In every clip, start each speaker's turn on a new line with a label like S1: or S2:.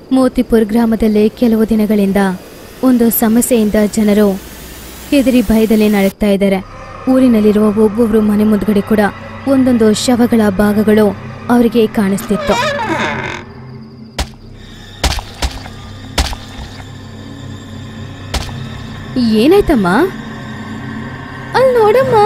S1: ಮೋತಿಪುರ್ ಗ್ರಾಮದಲ್ಲಿ ಕೆಲವು ದಿನಗಳಿಂದ ಒಂದು ಸಮಸ್ಯೆಯಿಂದ ಜನರು ಹೆದರಿ ಭಯದಲ್ಲಿ ನಡಕ್ತಾ ಇದ್ದಾರೆ ಊರಿನಲ್ಲಿರುವ ಒಬ್ಬೊಬ್ರು ಮನೆ ಮುಂದ್ಗಡೆ ಕೂಡ ಒಂದೊಂದು ಶವಗಳ ಭಾಗಗಳು ಅವರಿಗೆ ಕಾಣಿಸ್ತಿತ್ತು ಏನಾಯ್ತಮ್ಮ ಅಲ್ಲಿ ನೋಡಮ್ಮ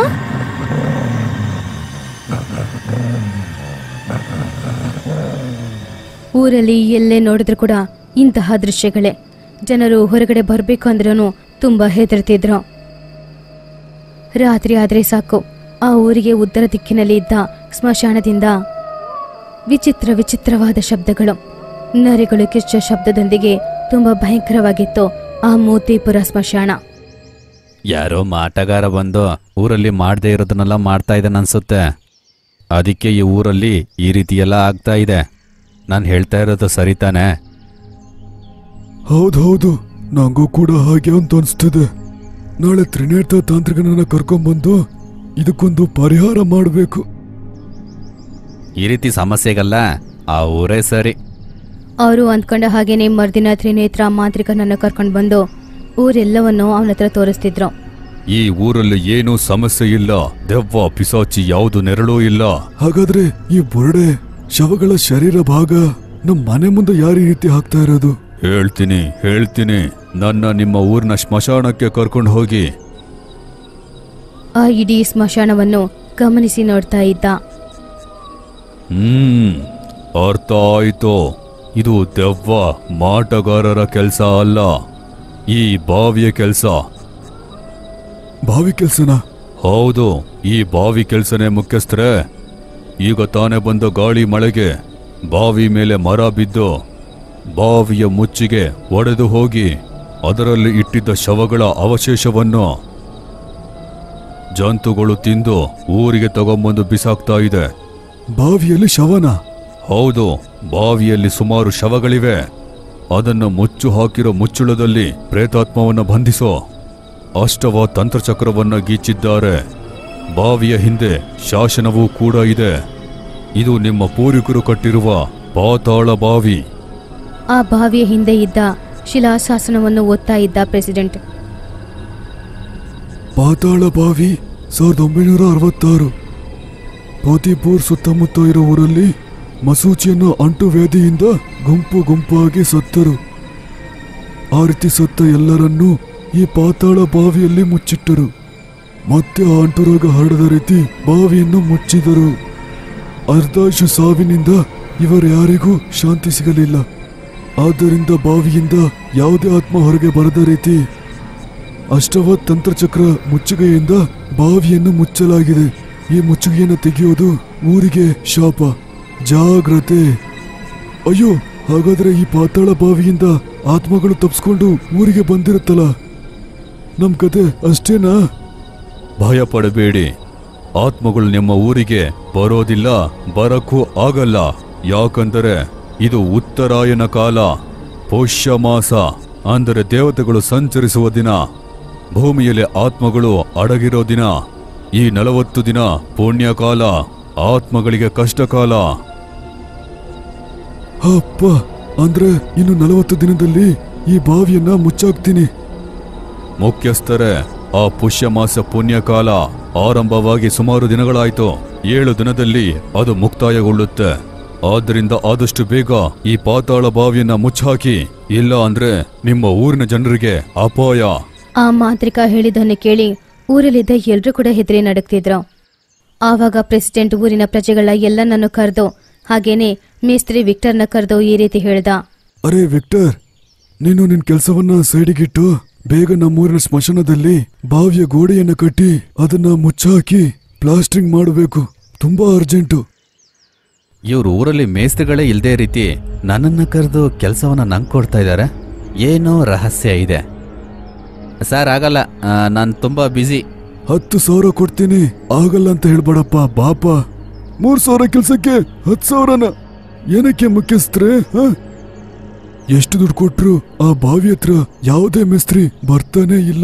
S1: ಊರಲ್ಲಿ ಎಲ್ಲೇ ನೋಡಿದ್ರು ಕೂಡ ಇಂತಹ ದೃಶ್ಯಗಳೇ ಜನರು ಹೊರಗಡೆ ಬರಬೇಕು ಅಂದ್ರೂ ತುಂಬಾ ಹೆದರ್ತಿದ್ರು ರಾತ್ರಿ ಆದ್ರೆ ಸಾಕು ಆ ಊರಿಗೆ ಉತ್ತರ ದಿಕ್ಕಿನಲ್ಲಿ ಇದ್ದ ಸ್ಮಶಾನದಿಂದ ವಿಚಿತ್ರ ವಿಚಿತ್ರವಾದ ಶಬ್ದಗಳು ನರಿಗಳು ಕಿಚ್ಚ ಶಬ್ದದೊಂದಿಗೆ ತುಂಬಾ ಭಯಂಕರವಾಗಿತ್ತು ಆ ಮೋತಿಪುರ ಸ್ಮಶಾನ
S2: ಯಾರೋ ಮಾಟಗಾರ ಬಂದು ಊರಲ್ಲಿ ಮಾಡದೇ ಇರೋದನ್ನೆಲ್ಲ ಮಾಡ್ತಾ ಇದ್ದಾನೆ ಅನ್ಸುತ್ತೆ ಅದಕ್ಕೆ ಈ ಊರಲ್ಲಿ ಈ ರೀತಿ ಎಲ್ಲ ಆಗ್ತಾ ಇದೆ ನಾನು ಹೇಳ್ತಾ ಇರೋದು ಸರಿ ತಾನೆ
S3: ಹೌದೌದು ನಂಗೂ ಕೂಡ ಹಾಗೆ ಅಂತ ಅನ್ಸ್ತಿದೆ ನಾಳೆ ತ್ರಿನೇತ್ರ ತಾಂತ್ರಿಕನನ್ನ ಕರ್ಕೊಂಬಂದು ಇದಕ್ಕೊಂದು ಪರಿಹಾರ ಮಾಡಬೇಕು
S2: ಈ ರೀತಿ ಸಮಸ್ಯೆಗಲ್ಲ ಆ ಊರೇ ಸರಿ
S1: ಅವರು ಅಂದ್ಕೊಂಡ ಹಾಗೇನೆ ಮರ್ದಿನ ತ್ರಿನೇತ್ರ ಮಾಂತ್ರಿಕನನ್ನು ಕರ್ಕೊಂಡು ಬಂದು ಊರೆಲ್ಲವನ್ನು ಅವನ ಹತ್ರ ತೋರಿಸ್ತಿದ್ರು
S2: ಈ ಊರಲ್ಲಿ ಏನೂ ಸಮಸ್ಯೆ ಇಲ್ಲ ದೆವ್ವ ಪಿಸಾಚಿ ಯಾವುದು ನೆರಳೂ ಇಲ್ಲ
S3: ಹಾಗಾದ್ರೆ ಈ ಬುರುಡೆ ಶವಗಳ ಶರೀರ ಭಾಗ ನಮ್ ಮನೆ ಮುಂದೆ ಯಾರ ಈ ರೀತಿ ಹಾಕ್ತಾ ಇರೋದು
S2: ಹೇಳ್ತೀನಿ ಹೇಳ್ತೀನಿ ನನ್ನ ನಿಮ್ಮ ಊರಿನ ಸ್ಮಶಾನಕ್ಕೆ ಕರ್ಕೊಂಡು ಹೋಗಿ
S1: ಆ ಇಡೀ ಸ್ಮಶಾನವನ್ನು ಗಮನಿಸಿ ನೋಡ್ತಾ ಇದ್ದ
S2: ಹ್ಮ್ ಅರ್ಥ ಆಯ್ತು ಇದು ದೆವ್ವ ಮಾಟಗಾರರ ಕೆಲಸ ಅಲ್ಲ ಈ ಬಾವಿಯ ಕೆಲಸ
S3: ಭಾವಿ ಕೆಲ್ಸನ
S2: ಹೌದು ಈ ಬಾವಿ ಕೆಲ್ಸನೇ ಮುಖ್ಯಸ್ಥರೇ ಈಗ ತಾನೇ ಬಂದ ಗಾಳಿ ಮಳೆಗೆ ಬಾವಿ ಮೇಲೆ ಮರ ಬಿದ್ದು ಬಾವಿಯ ಮುಚ್ಚಿಗೆ ಒಡೆದು ಹೋಗಿ ಅದರಲ್ಲಿ ಇಟ್ಟಿದ್ದ ಶವಗಳ ಅವಶೇಷವನ್ನು ಜಂತುಗಳು ತಿಂದು ಊರಿಗೆ ತಗೊಂಬಂದು ಬಿಸಾಕ್ತಾ ಇದೆ
S3: ಬಾವಿಯಲ್ಲಿ ಶವನ
S2: ಹೌದು ಬಾವಿಯಲ್ಲಿ ಸುಮಾರು ಶವಗಳಿವೆ ಅದನ್ನು ಮುಚ್ಚು ಹಾಕಿರೋ ಮುಚ್ಚುಳದಲ್ಲಿ ಪ್ರೇತಾತ್ಮವನ್ನು ಬಂಧಿಸೋ ಅಷ್ಟವ ತಂತ್ರಚಕ್ರವನ್ನ ಗೀಚಿದ್ದಾರೆ ಬಾವಿಯ ಹಿಂದೆ ಶಾಸನವೂ ಕೂಡ ಇದೆ ಇದು ನಿಮ್ಮ ಪೂರ್ವಿಕರು ಕಟ್ಟಿರುವ ಪಾತಾಳ ಬಾವಿ
S1: ಆ ಬಾವಿಯ ಹಿಂದೆ ಇದ್ದ ಶಿಲಾಶಾಸನವನ್ನು ಓದ್ತಾ ಇದ್ದ ಪ್ರೆಸಿಡೆಂಟ್
S3: ಪಾತಾಳ ಬಾವಿ ಸಾವಿರದ ಒಂಬೈನೂರ ಅರವತ್ತಾರು ಪೋತಿಪುರ್ ಸುತ್ತಮುತ್ತ ಇರೋ ಊರಲ್ಲಿ ಮಸೂಚಿಯನ್ನು ಅಂಟು ವ್ಯಾಧಿಯಿಂದ ಗುಂಪು ಗುಂಪಾಗಿ ಸತ್ತರು ಆ ರೀತಿ ಸತ್ತ ಎಲ್ಲರನ್ನೂ ಈ ಪಾತಾಳ ಬಾವಿಯಲ್ಲಿ ಮುಚ್ಚಿಟ್ಟರು ಮತ್ತೆ ಆ ಅಂಟು ರೋಗ ಹರಡದ ರೀತಿ ಬಾವಿಯನ್ನು ಮುಚ್ಚಿದರು ಅರ್ಧಾಶು ಸಾವಿನಿಂದ ಇವರ್ಯಾರಿಗೂ ಶಾಂತಿ ಸಿಗಲಿಲ್ಲ ಆದ್ದರಿಂದ ಬಾವಿಯಿಂದ ಯಾವುದೇ ಆತ್ಮ ಹೊರಗೆ ಬರದ ರೀತಿ ಅಷ್ಟವ ತಂತ್ರಚಕ್ರ ಮುಚ್ಚುಗೆಯಿಂದ ಬಾವಿಯನ್ನು ಮುಚ್ಚಲಾಗಿದೆ ಈ ಮುಚ್ಚುಗೆಯನ್ನು ತೆಗೆಯೋದು ಊರಿಗೆ ಶಾಪ ಜಾಗ್ರತೆ ಅಯ್ಯೋ ಹಾಗಾದ್ರೆ ಈ ಪಾತಾಳ ಬಾವಿಯಿಂದ ಆತ್ಮಗಳು ತಪ್ಸ್ಕೊಂಡು ಊರಿಗೆ ಬಂದಿರುತ್ತಲ್ಲ ನಮ್ ಕತೆ ಅಷ್ಟೇನಾ
S2: ಭಯ ಪಡಬೇಡಿ ಆತ್ಮಗಳು ನಿಮ್ಮ ಊರಿಗೆ ಬರೋದಿಲ್ಲ ಬರಕ್ಕೂ ಆಗಲ್ಲ ಯಾಕಂದರೆ ಇದು ಉತ್ತರಾಯಣ ಕಾಲ ಪೌಷ್ಯ ಮಾಸ ಅಂದರೆ ದೇವತೆಗಳು ಸಂಚರಿಸುವ ದಿನ ಭೂಮಿಯಲ್ಲಿ ಆತ್ಮಗಳು ಅಡಗಿರೋ ದಿನ ಈ ನಲವತ್ತು ದಿನ ಪುಣ್ಯಕಾಲ ಆತ್ಮಗಳಿಗೆ ಕಷ್ಟಕಾಲ
S3: ಅಪ್ಪ ಅಂದ್ರೆ ಇನ್ನು ನಲವತ್ತು ದಿನದಲ್ಲಿ ಈ ಬಾವಿಯನ್ನ ಮುಚ್ಚಾಕ್ತೀನಿ
S2: ಮುಖ್ಯಸ್ಥರೇ ಆ ಪುಷ್ಯಮಾಸ ಪುಣ್ಯಕಾಲ ಆರಂಭವಾಗಿ ಸುಮಾರು ದಿನಗಳಾಯ್ತು ಏಳು ದಿನದಲ್ಲಿ ಅದು ಮುಕ್ತಾಯಗೊಳ್ಳುತ್ತೆ ಆದ್ದರಿಂದ ಆದಷ್ಟು ಬೇಗ ಈ ಪಾತಾಳ ಬಾವಿಯನ್ನ ಮುಚ್ಚಾಕಿ ಇಲ್ಲ ಅಂದ್ರೆ ನಿಮ್ಮ ಊರಿನ ಜನರಿಗೆ ಅಪಾಯ
S1: ಆ ಮಾಂತ್ರಿಕ ಹೇಳಿದ್ದನ್ನು ಕೇಳಿ ಊರಲ್ಲಿದ್ದ ಎಲ್ರೂ ಕೂಡ ಹೆದರಿ ನಡಕ್ತಿದ್ರು ಆವಾಗ ಪ್ರೆಸಿಡೆಂಟ್ ಊರಿನ ಪ್ರಜೆಗಳ ಎಲ್ಲನನ್ನು ಕರೆದು ಹಾಗೇನೆ ಮೇಸ್ತ್ರಿ ವಿಕ್ಟರ್ನ ಕರೆದು ಈ ರೀತಿ ಹೇಳ್ದ
S3: ಅರೆ ವಿಕ್ಟರ್ ನೀನು ನಿನ್ ಕೆಲಸವನ್ನ ಸೈಡಿಗಿಟ್ಟು ಬೇಗ ನಮ್ಮೂರಿನ ಸ್ಮಶಾನದಲ್ಲಿ ಬಾವಿಯ ಗೋಡೆಯನ್ನ ಕಟ್ಟಿ ಅದನ್ನ ಮುಚ್ಚಾಕಿ ಪ್ಲಾಸ್ಟ್ರಿಂಗ್ ಮಾಡಬೇಕು ತುಂಬಾ ಅರ್ಜೆಂಟು
S2: ಇವ್ರ ಊರಲ್ಲಿ ಮೇಸ್ತ್ರಿಗಳೇ ಇಲ್ದೇ ರೀತಿ ನನ್ನನ್ನ ಕರೆದು ಕೆಲಸವನ್ನ ನಂಗೆ ಕೊಡ್ತಾ ಇದ್ದಾರೆ ಏನೋ ರಹಸ್ಯ ಇದೆ ಸರ್ ಆಗಲ್ಲ ನಾನು ತುಂಬಾ ಬ್ಯುಸಿ
S3: ಹತ್ತು ಸಾವಿರ ಕೊಡ್ತೀನಿ ಆಗಲ್ಲ ಅಂತ ಹೇಳ್ಬೇಡಪ್ಪ ಬಾಪ ಮೂರ್ ಸಾವಿರ ಕೆಲ್ಸಕ್ಕೆ ಹತ್ತು ಸಾವಿರನ ಏನಕ್ಕೆ ಮುಖ್ಯಸ್ಥರೇ ಹ? ಎಷ್ಟು ದುಡ್ಡು ಕೊಟ್ರು ಆ ಬಾವಿ ಹತ್ರ ಯಾವುದೇ ಮಿಸ್ತ್ರಿ ಬರ್ತಾನೆ ಇಲ್ಲ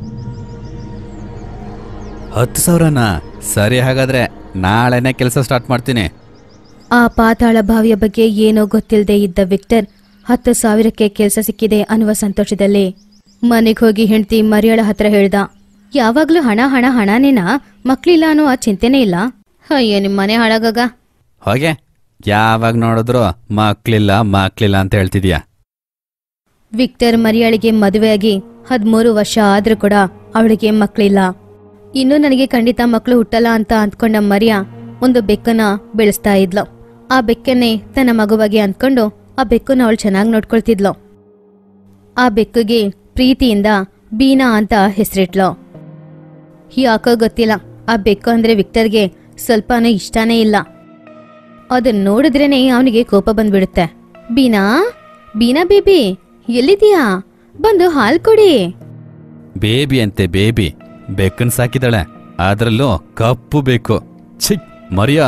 S2: ಹತ್ತು ಸಾವಿರನಾ ಸರಿ ಹಾಗಾದ್ರೆ ನಾಳೆನೇ ಕೆಲಸ ಸ್ಟಾರ್ಟ್ ಮಾಡ್ತೀನಿ
S1: ಆ ಪಾತಾಳ ಬಾವಿಯ ಬಗ್ಗೆ ಏನೋ ಗೊತ್ತಿಲ್ಲದೆ ಇದ್ದ ವಿಕ್ಟರ್ ಹತ್ತು ಸಾವಿರಕ್ಕೆ ಕೆಲಸ ಸಿಕ್ಕಿದೆ ಅನ್ನುವ ಸಂತೋಷದಲ್ಲಿ ಮನೆಗೆ ಹೋಗಿ ಹೆಂಡತಿ ಮರಿಯಳ ಹತ್ರ ಹೇಳ್ದ ಯಾವಾಗ್ಲೂ ಹಣ ಹಣ ಹಣನೇನಾ ಮಕ್ಳಿಲ್ಲ ಅನ್ನೋ ಆ ಚಿಂತೆನೇ ಇಲ್ಲ ಅಯ್ಯೋ ನಿಮ್ಮ ಮನೆ ಹಾಳಾಗಾಗ
S4: ಹೋಗೆ ಯಾವಾಗ ನೋಡಿದ್ರು ಮಕ್ಳಿಲ್ಲ ಮಕ್ಳಿಲ್ಲ ಅಂತ ಹೇಳ್ತಿದ್ಯಾ
S1: ವಿಕ್ಟರ್ ಮರಿಯಾಳಿಗೆ ಮದುವೆಯಾಗಿ ಹದಿಮೂರು ವರ್ಷ ಆದ್ರೂ ಕೂಡ ಅವಳಿಗೆ ಮಕ್ಕಳಿಲ್ಲ ಇನ್ನು ನನಗೆ ಖಂಡಿತ ಮಕ್ಕಳು ಹುಟ್ಟಲ್ಲ ಅಂತ ಅಂದ್ಕೊಂಡ ಮರಿಯಾ ಒಂದು ಬೆಕ್ಕನ್ನ ಬೆಳೆಸ್ತಾ ಇದ್ಲು ಆ ಬೆಕ್ಕನ್ನೇ ತನ್ನ ಮಗುವಾಗಿ ಅಂದ್ಕೊಂಡು ಆ ಬೆಕ್ಕನ್ನ ಅವಳು ಚೆನ್ನಾಗಿ ನೋಡ್ಕೊಳ್ತಿದ್ಲು ಆ ಬೆಕ್ಕಗೆ ಪ್ರೀತಿಯಿಂದ ಬೀನಾ ಅಂತ ಹೆಸರಿಟ್ಲು ಯಾಕೋ ಗೊತ್ತಿಲ್ಲ ಆ ಬೆಕ್ಕು ಅಂದ್ರೆ ವಿಕ್ಟರ್ಗೆ ಸ್ವಲ್ಪನೂ ಇಷ್ಟನೇ ಇಲ್ಲ ಅದನ್ನ ನೋಡಿದ್ರೇನೆ ಅವನಿಗೆ ಕೋಪ ಬಂದ್ಬಿಡುತ್ತೆ ಬೀನಾ ಬೀನಾ ಬೇಬಿ ಎಲ್ಲಿದೀಯಾ ಬಂದು ಹಾಲ್ ಕೊಡಿ
S4: ಬೇಬಿ ಅಂತೆ ಬೇಬಿ ಬೆಕ್ಕನ್ ಸಾಕಿದಾಳೆ ಅದ್ರಲ್ಲೂ ಕಪ್ಪು ಬೇಕು ಚಿಕ್ ಮರಿಯಾ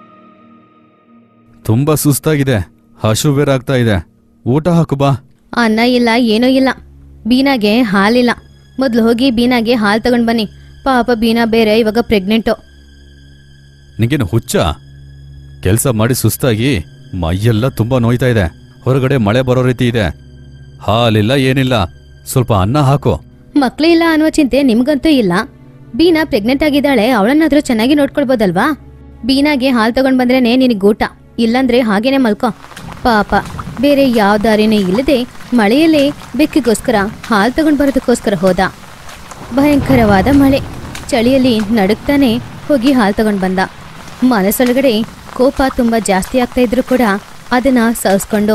S2: ತುಂಬಾ ಸುಸ್ತಾಗಿದೆ ಹಶು ಬೇರೆ ಆಗ್ತಾ ಇದೆ ಊಟ ಹಾಕು ಬಾ
S1: ಅನ್ನ ಇಲ್ಲ ಏನೂ ಇಲ್ಲ ಬೀನಾಗೆ ಹಾಲಿಲ್ಲ ಮೊದ್ಲು ಹೋಗಿ ಬೀನಾಗೆ ಹಾಲು ತಗೊಂಡ್ ಬನ್ನಿ ಪಾಪ ಬೀನಾ ಬೇರೆ ಇವಾಗ ಪ್ರೆಗ್ನೆಂಟು
S2: ನಿಂಗೇನು ಹುಚ್ಚ ಕೆಲಸ ಮಾಡಿ ಸುಸ್ತಾಗಿ ಮೈಯೆಲ್ಲ ತುಂಬಾ ನೋಯ್ತಾ ಇದೆ ಹೊರಗಡೆ ಮಳೆ ಬರೋ ರೀತಿ ಇದೆ ಹಾಲಿಲ್ಲ ಏನಿಲ್ಲ ಸ್ವಲ್ಪ ಅನ್ನ ಹಾಕು
S1: ಮಕ್ಳೇ ಇಲ್ಲ ಅನ್ನುವ ಚಿಂತೆ ನಿಮ್ಗಂತೂ ಇಲ್ಲ ಬೀನಾ ಪ್ರೆಗ್ನೆಂಟ್ ಆಗಿದ್ದಾಳೆ ಅವಳನ್ನಾದ್ರೂ ಚೆನ್ನಾಗಿ ನೋಡ್ಕೊಳ್ಬೋದಲ್ವಾ ಬೀನಾಗೆ ಹಾಲು ತಗೊಂಡ್ ಬಂದ್ರೇನೆ ನಿನಗೆ ಊಟ ಇಲ್ಲಂದ್ರೆ ಹಾಗೇನೆ ಮಲ್ಕೋ ಪಾಪ ಬೇರೆ ಯಾವ ದಾರಿನೂ ಇಲ್ಲದೆ ಮಳೆಯಲ್ಲೇ ಬೆಕ್ಕಿಗೋಸ್ಕರ ಹಾಲು ತಗೊಂಡ್ ಬರೋದಕ್ಕೋಸ್ಕರ ಹೋದ ಭಯಂಕರವಾದ ಮಳೆ ಚಳಿಯಲ್ಲಿ ನಡುಕ್ತಾನೆ ಹೋಗಿ ಹಾಲು ತಗೊಂಡ್ ಬಂದ ಮನಸ್ಸೊಳಗಡೆ ಕೋಪ ತುಂಬಾ ಜಾಸ್ತಿ ಆಗ್ತಾ ಇದ್ರು ಕೂಡ ಅದನ್ನ ಸಹಿಸ್ಕೊಂಡು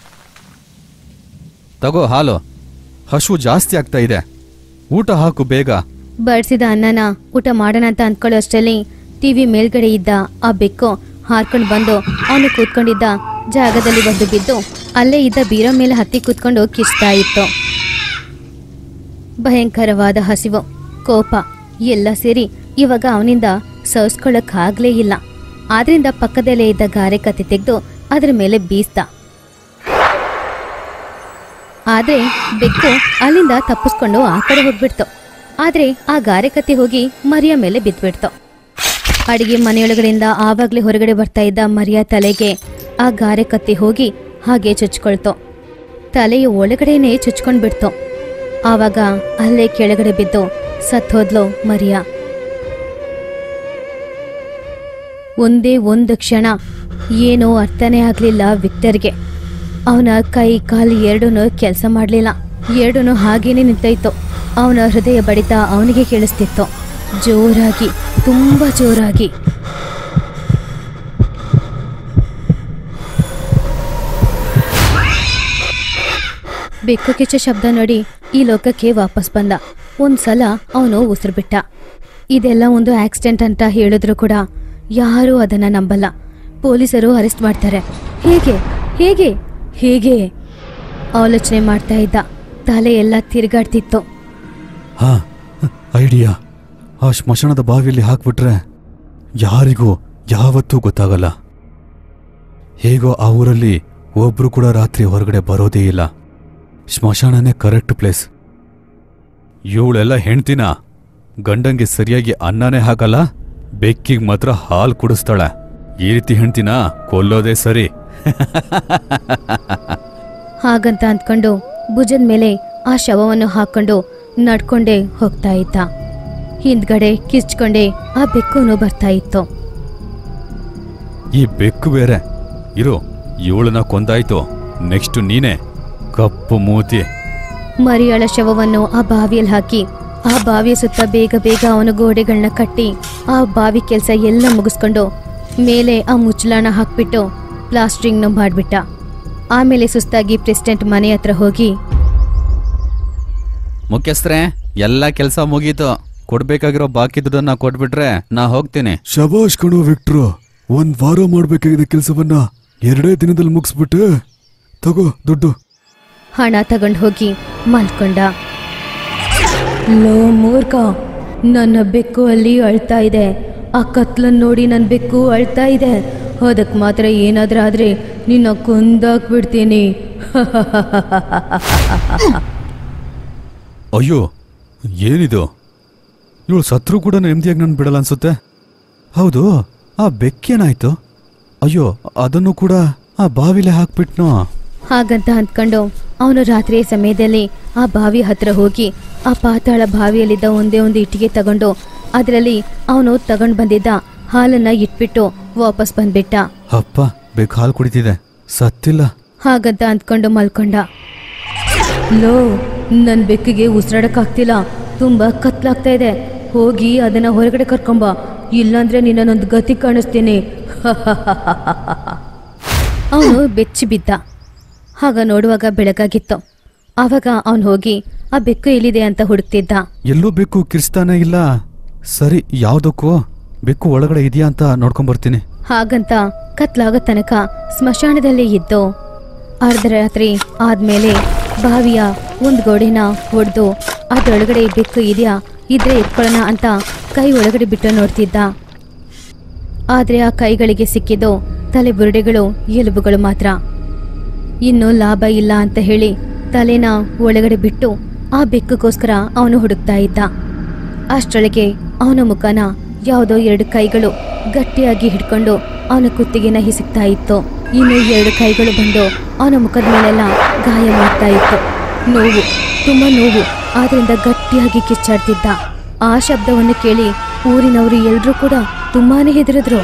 S2: ತಗೋ ಹಾಲು ಹಶು ಜಾಸ್ತಿ ಆಗ್ತಾ ಇದೆ ಊಟ ಹಾಕು ಬೇಗ
S1: ಬಡಿಸಿದ ಅನ್ನನ ಊಟ ಮಾಡೋಣ ಅಂತ ಅಂದ್ಕೊಳ್ಳೋ ಅಷ್ಟರಲ್ಲಿ ಟಿವಿ ಮೇಲ್ಗಡೆ ಇದ್ದ ಆ ಬೆಕ್ಕು ಹಾರ್ಕೊಂಡು ಬಂದು ಅವನು ಕೂತ್ಕೊಂಡಿದ್ದ ಜಾಗದಲ್ಲಿ ಬಂದು ಬಿದ್ದು ಅಲ್ಲೇ ಇದ್ದ ಬೀರೋ ಮೇಲೆ ಹತ್ತಿ ಕೂತ್ಕೊಂಡು ಕಿಚ್ತಾ ಇತ್ತು ಭಯಂಕರವಾದ ಹಸಿವು ಕೋಪ ಎಲ್ಲ ಸೇರಿ ಇವಾಗ ಅವನಿಂದ ಸಹಿಸ್ಕೊಳ್ಳಕ್ ಆಗ್ಲೇ ಇಲ್ಲ ಆದ್ರಿಂದ ಪಕ್ಕದಲ್ಲೇ ಇದ್ದ ಗಾರೆ ಕತ್ತಿ ತೆಗೆದು ಅದ್ರ ಮೇಲೆ ಬೀಸ್ದ ಆದ್ರೆ ಬೆಕ್ಕು ಅಲ್ಲಿಂದ ತಪ್ಪಿಸ್ಕೊಂಡು ಆ ಕಡೆ ಹೋಗ್ಬಿಡ್ತು ಆದ್ರೆ ಆ ಗಾರೆ ಕತ್ತಿ ಹೋಗಿ ಮರಿಯ ಮೇಲೆ ಬಿದ್ಬಿಡ್ತು ಅಡಿಗೆ ಮನೆಯೊಳಗಡೆಯಿಂದ ಆವಾಗ್ಲೇ ಹೊರಗಡೆ ಬರ್ತಾ ಇದ್ದ ಮರಿಯ ತಲೆಗೆ ಆ ಗಾರೆ ಕತ್ತಿ ಹೋಗಿ ಹಾಗೆ ಚುಚ್ಕೊಳ್ತು ತಲೆಯ ಒಳಗಡೆನೆ ಚುಚ್ಕೊಂಡ್ಬಿಡ್ತು ಆವಾಗ ಅಲ್ಲೇ ಕೆಳಗಡೆ ಬಿದ್ದು ಸತ್ತೋದ್ಲು ಮರಿಯ ಒಂದೇ ಒಂದು ಕ್ಷಣ ಏನೋ ಅರ್ಥನೇ ಆಗ್ಲಿಲ್ಲ ವಿಕ್ಟರ್ಗೆ ಅವನ ಕೈ ಕಾಲು ಎರಡೂ ಕೆಲಸ ಮಾಡಲಿಲ್ಲ ಎರಡೂ ಹಾಗೇನೆ ನಿಂತೈತು ಅವನ ಹೃದಯ ಬಡಿತ ಅವನಿಗೆ ಕೇಳಿಸ್ತಿತ್ತು ಜೋರಾಗಿ ತುಂಬಾ ಜೋರಾಗಿ ಬೆಕ್ಕು ಕಿಚ್ಚ ಶಬ್ದ ನೋಡಿ ಈ ಲೋಕಕ್ಕೆ ವಾಪಸ್ ಬಂದ ಒಂದ್ಸಲ ಅವನು ಉಸಿರು ಬಿಟ್ಟ ಇದೆಲ್ಲ ಒಂದು ಆಕ್ಸಿಡೆಂಟ್ ಅಂತ ಹೇಳಿದ್ರು ಕೂಡ ಯಾರೂ ಅದನ್ನ ನಂಬಲ್ಲ ಪೊಲೀಸರು ಅರೆಸ್ಟ್ ಮಾಡ್ತಾರೆ ಹೇಗೆ ಹೇಗೆ ಹೇಗೆ ಆಲೋಚನೆ ಮಾಡ್ತಾ ಇದ್ದ ತಲೆ ಎಲ್ಲ ತಿರುಗಾಡ್ತಿತ್ತು
S2: ಹಾ ಐಡಿಯಾ ಆ ಸ್ಮಶಾನದ ಬಾವಿಯಲ್ಲಿ ಹಾಕ್ಬಿಟ್ರೆ ಯಾರಿಗೂ ಯಾವತ್ತೂ ಗೊತ್ತಾಗಲ್ಲ ಹೇಗೋ ಆ ಊರಲ್ಲಿ ಒಬ್ರು ಕೂಡ ರಾತ್ರಿ ಹೊರಗಡೆ ಬರೋದೇ ಇಲ್ಲ ಸ್ಮಶಾನನೇ ಕರೆಕ್ಟ್ ಪ್ಲೇಸ್ ಇವಳೆಲ್ಲ ಹೆಣ್ತಿನ ಗಂಡಂಗೆ ಸರಿಯಾಗಿ ಅನ್ನನೇ ಹಾಕಲ್ಲ ಬೆಕ್ಕಿಗೆ ಮಾತ್ರ ಹಾಲು ಕುಡಿಸ್ತಾಳೆ ಈ ರೀತಿ ಹೆಣ್ತಿನ ಕೊಲ್ಲೋದೇ ಸರಿ
S1: ಹಾಗಂತ ಅಂದ್ಕೊಂಡು ಭುಜದ ಮೇಲೆ ಆ ಶವವನ್ನು ಹಾಕೊಂಡು ನಡ್ಕೊಂಡೇ ಹೋಗ್ತಾ ಇದ್ದ ಹಿಂದ್ಗಡೆ ಕಿಚ್ಕೊಂಡೇ ಆ ಬೆಕ್ಕುನು ಬರ್ತಾ ಇತ್ತು
S2: ಈ ಬೆಕ್ಕು ಬೇರೆ ಇರು ಇವಳನ್ನ ಕೊಂದಾಯ್ತು ನೆಕ್ಸ್ಟ್ ನೀನೇ ಕಪ್ಪು ಮೂತಿ
S1: ಮರಿಯಳ ಶವವನ್ನು ಆ ಬಾವಿಯಲ್ಲಿ ಹಾಕಿ ಆ ಬಾವಿಯ ಸುತ್ತ ಬೇಗ ಬೇಗ ಅವನು ಗೋಡೆಗಳನ್ನ ಕಟ್ಟಿ ಆ ಬಾವಿ ಕೆಲಸ ಎಲ್ಲ ಮುಗಿಸ್ಕೊಂಡು ಮೇಲೆ ಆ ಮುಚ್ಚಳನ ಹಾಕ್ಬಿಟ್ಟು ಪ್ಲಾಸ್ಟ್ರಿಂಗ್ನ ಮಾಡಿಬಿಟ್ಟ ಆಮೇಲೆ ಸುಸ್ತಾಗಿ ಪ್ರೆಸಿಡೆಂಟ್ ಮನೆ ಹತ್ರ ಹೋಗಿ
S4: ಮುಖ್ಯಸ್ಥರೇ ಎಲ್ಲ ಕೆಲಸ ಮುಗೀತು ಕೊಡ್ಬೇಕಾಗಿರೋ ಬಾಕಿ ದುಡ್ಡನ್ನ ಕೊಟ್ಬಿಟ್ರೆ ನಾ ಹೋಗ್ತೀನಿ
S3: ಶಬಾಷ್ ಕಣೋ ವಿಕ್ಟ್ರು ಒಂದ್ ವಾರ ಮಾಡ್ಬೇಕಾಗಿದೆ ಕೆಲಸವನ್ನ ಎರಡೇ ದಿನದಲ್ಲಿ ಮುಗಿಸ್ಬಿಟ್ಟೆ ತಗೋ ದುಡ್ಡು
S1: ಹಣ ತಗೊಂಡು ಹೋಗಿ ಮಲ್ಕೊಂಡ ಲೋ ಮೂರ್ಖ ನನ್ನ ಬೆಕ್ಕು ಅಲ್ಲಿ ಅಳ್ತಾ ಇದೆ ಆ ಕತ್ಲನ್ ನೋಡಿ ನನ್ನ ಬೆಕ್ಕು ಅಳ್ತಾ ಇದೆ ಅದಕ್ಕೆ ಮಾತ್ರ ಏನಾದ್ರೂ ಆದ್ರೆ ನಿನ್ನ ಕೊಂದಾಕ್ಬಿಡ್ತೀನಿ
S2: ಅಯ್ಯೋ ಏನಿದು ಇವಳು ಸತ್ರು ಕೂಡ ನೆಮ್ಮದಿಯಾಗಿ ನಾನು ಬಿಡಲ್ಲ ಅನ್ಸುತ್ತೆ ಹೌದು ಆ ಬೆಕ್ಕೇನಾಯ್ತು ಅಯ್ಯೋ ಅದನ್ನು ಕೂಡ ಆ ಬಾವಿಲೆ ಹಾಕ್ಬಿಟ್ನೋ
S1: ಹಾಗಂತ ಅಂದ್ಕೊಂಡು ಅವನು ರಾತ್ರಿಯ ಸಮಯದಲ್ಲಿ ಆ ಬಾವಿ ಹತ್ರ ಹೋಗಿ ಆ ಪಾತಾಳ ಬಾವಿಯಲ್ಲಿದ್ದ ಒಂದೇ ಒಂದು ಇಟ್ಟಿಗೆ ತಗೊಂಡು ಅದರಲ್ಲಿ ಅವನು ತಗೊಂಡು ಬಂದಿದ್ದ ಹಾಲನ್ನ ಇಟ್ಬಿಟ್ಟು ವಾಪಸ್ ಬಂದ್ಬಿಟ್ಟ
S4: ಅಪ್ಪ ಬೇಕು ಹಾಲು ಕುಡಿತಿದೆ ಸತ್ತಿಲ್ಲ
S1: ಹಾಗಂತ ಅಂದ್ಕೊಂಡು ಮಲ್ಕೊಂಡ ಲೋ ನನ್ನ ಬೆಕ್ಕಿಗೆ ಉಸಿರಾಡಕ್ಕಾಗ್ತಿಲ್ಲ ತುಂಬಾ ಕತ್ಲಾಗ್ತಾ ಇದೆ ಹೋಗಿ ಅದನ್ನ ಹೊರಗಡೆ ಕರ್ಕೊಂಬ ಇಲ್ಲಾಂದ್ರೆ ನಿನ್ನೊಂದು ಗತಿ ಕಾಣಿಸ್ತೀನಿ ಅವನು ಬೆಚ್ಚಿ ಬಿದ್ದ ಆಗ ನೋಡುವಾಗ ಬೆಳಗಾಗಿತ್ತು ಆವಾಗ ಅವನು ಹೋಗಿ ಆ ಬೆಕ್ಕು ಎಲ್ಲಿದೆ ಅಂತ ಹುಡುಕ್ತಿದ್ದ
S4: ಎಲ್ಲೂ ಬೇಕು ಕಿರ್ಸ್ತಾನೆ ಇಲ್ಲ ಸರಿ ಯಾವ್ದಕ್ಕೂ ಬೆಕ್ಕು ಒಳಗಡೆ ಇದೆಯಾ ಅಂತ ನೋಡ್ಕೊಂಬರ್ತೀನಿ
S1: ಹಾಗಂತ ಕತ್ಲಾಗೋ ತನಕ ಸ್ಮಶಾನದಲ್ಲೇ ಇದ್ದು ಅರ್ಧರಾತ್ರಿ ಆದ್ಮೇಲೆ ಬಾವಿಯ ಒಂದ್ ಗೋಡೆನ ಹೊಡೆದು ಅದ್ರೊಳಗಡೆ ಬೆಕ್ಕು ಇದೆಯಾ ಇದ್ರೆ ಎತ್ಕೊಳ್ಳೋಣ ಅಂತ ಕೈ ಒಳಗಡೆ ಬಿಟ್ಟು ನೋಡ್ತಿದ್ದ ಆದ್ರೆ ಆ ಕೈಗಳಿಗೆ ಸಿಕ್ಕಿದ್ದು ತಲೆ ಬುರುಡೆಗಳು ಎಲುಬುಗಳು ಮಾತ್ರ ಇನ್ನು ಲಾಭ ಇಲ್ಲ ಅಂತ ಹೇಳಿ ತಲೆನ ಒಳಗಡೆ ಬಿಟ್ಟು ಆ ಬೆಕ್ಕಗೋಸ್ಕರ ಅವನು ಹುಡುಕ್ತಾ ಇದ್ದ ಅಷ್ಟರೊಳಗೆ ಅವನ ಮುಖನ ಯಾವುದೋ ಎರಡು ಕೈಗಳು ಗಟ್ಟಿಯಾಗಿ ಹಿಡ್ಕೊಂಡು ಅವನ ಕುತ್ತಿಗೆನ ಹಿಸುಕ್ತಾ ಇತ್ತು ಇನ್ನು ಎರಡು ಕೈಗಳು ಬಂದು ಅವನ ಮುಖದ ಮೇಲೆಲ್ಲ ಗಾಯ ಮಾಡ್ತಾ ಇತ್ತು ನೋವು ತುಂಬಾ ನೋವು ಆದ್ರಿಂದ ಗಟ್ಟಿಯಾಗಿ ಕಿಚ್ಚಾಡ್ತಿದ್ದ ಆ ಶಬ್ದವನ್ನು ಕೇಳಿ ಊರಿನವರು ಎಲ್ರೂ ಕೂಡ ತುಂಬಾನೇ ಹೆದರಿದ್ರು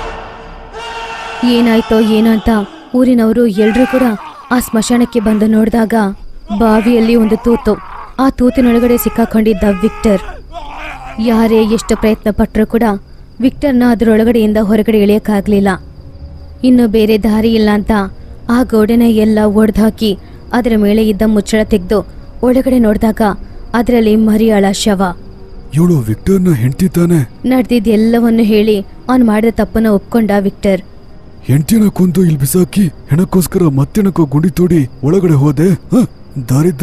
S1: ಏನಾಯ್ತೋ ಏನೋ ಅಂತ ಊರಿನವರು ಎಲ್ರೂ ಕೂಡ ಆ ಸ್ಮಶಾನಕ್ಕೆ ಬಂದು ನೋಡಿದಾಗ ಬಾವಿಯಲ್ಲಿ ಒಂದು ತೂತು ಆ ತೂತಿನೊಳಗಡೆ ಸಿಕ್ಕಾಕೊಂಡಿದ್ದ ವಿಕ್ಟರ್ ಯಾರೇ ಎಷ್ಟು ಪ್ರಯತ್ನ ಪಟ್ಟರೂ ಕೂಡ ವಿಕ್ಟರ್ನ ಅದರೊಳಗಡೆಯಿಂದ ಹೊರಗಡೆ ಇಳಿಯಕ್ಕಾಗ್ಲಿಲ್ಲ ಇನ್ನು ಬೇರೆ ದಾರಿ ಇಲ್ಲ ಅಂತ ಆ ಗೋಡೆನ ಎಲ್ಲ ಒಡೆದಾಕಿ ಅದರ ಮೇಲೆ ಇದ್ದ ಮುಚ್ಚಳ ತೆಗೆದು ಒಳಗಡೆ ನೋಡಿದಾಗ ಅದರಲ್ಲಿ ಮರಿಯಾಳ ಶವ
S3: ಇವಳು ವಿಕ್ಟರ್ನ ಹೆಂಡತಿ ತಾನೆ
S1: ನಡೆದಿದ್ದೆಲ್ಲವನ್ನು ಹೇಳಿ ಅವನು ಮಾಡಿದ ತಪ್ಪನ್ನ ಒಪ್ಕೊಂಡ ವಿಕ್ಟರ್
S3: ಹೆಂಡತಿನ ಕೊಂದು ಇಲ್ಲಿ ಬಿಸಾಕಿ ಹೆಣಕ್ಕೋಸ್ಕರ ಮತ್ತೆಣಕ್ಕೋ ಗುಂಡಿ ತೋಡಿ ಒಳಗಡೆ ಹೋದೆ ಹ ದಾರಿದ್ರ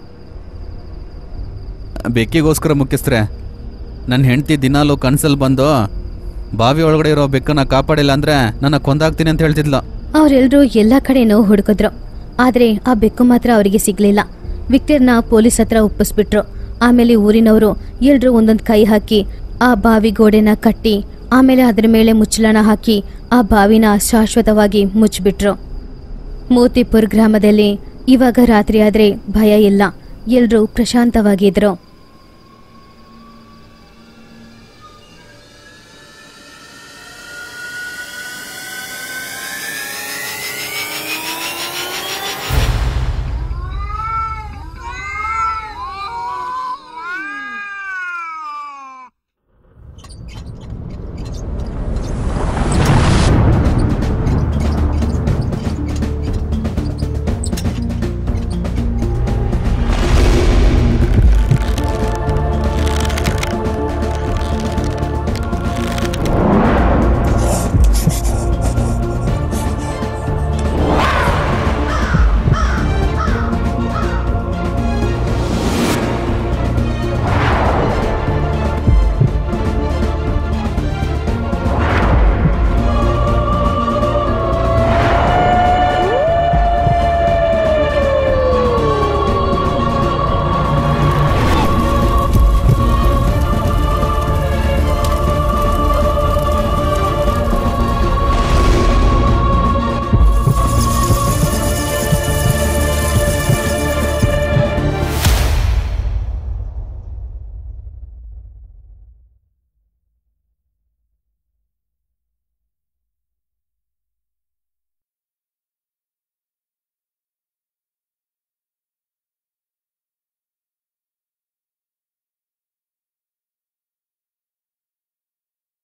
S4: ಬೆಕ್ಕಿಗೋಸ್ಕರ ಮುಖ್ಯಸ್ಥರೆ ನನ್ನ ಹೆಂಡತಿ ದಿನಾಲು ಕನ್ಸಲ್ಲಿ ಬಂದು ಬಾವಿ ಒಳಗಡೆ ಇರೋ ಬೆಕ್ಕನ್ನ ಕಾಪಾಡಿಲ್ಲ ಅಂದ್ರೆ ನನ್ನ ಕೊಂದಾಗ್ತೀನಿ ಅಂತ ಹೇಳ್ತಿದ್ಲು
S1: ಅವರೆಲ್ಲರೂ ಎಲ್ಲ ಕಡೆನೂ ಹುಡುಕಿದ್ರು ಆದ್ರೆ ಆ ಬೆಕ್ಕು ಮಾತ್ರ ಅವರಿಗೆ ಸಿಗ್ಲಿಲ್ಲ ವಿಕ್ಟರ್ನ ಪೊಲೀಸ್ ಹತ್ರ ಒಪ್ಪಿಸ್ಬಿಟ್ರು ಆಮೇಲೆ ಊರಿನವರು ಎಲ್ರೂ ಒಂದೊಂದು ಕೈ ಹಾಕಿ ಆ ಬಾವಿ ಗೋಡೆನ ಕಟ್ಟಿ ಆಮೇಲೆ ಅದರ ಮೇಲೆ ಮುಚ್ಚಳನ ಹಾಕಿ ಆ ಬಾವಿನ ಶಾಶ್ವತವಾಗಿ ಮುಚ್ಚಿಬಿಟ್ರು ಮೋತಿಪುರ್ ಗ್ರಾಮದಲ್ಲಿ ಇವಾಗ ರಾತ್ರಿ ಆದ್ರೆ ಭಯ ಇಲ್ಲ ಎಲ್ರೂ ಪ್ರಶಾಂತವಾಗಿದ್ರು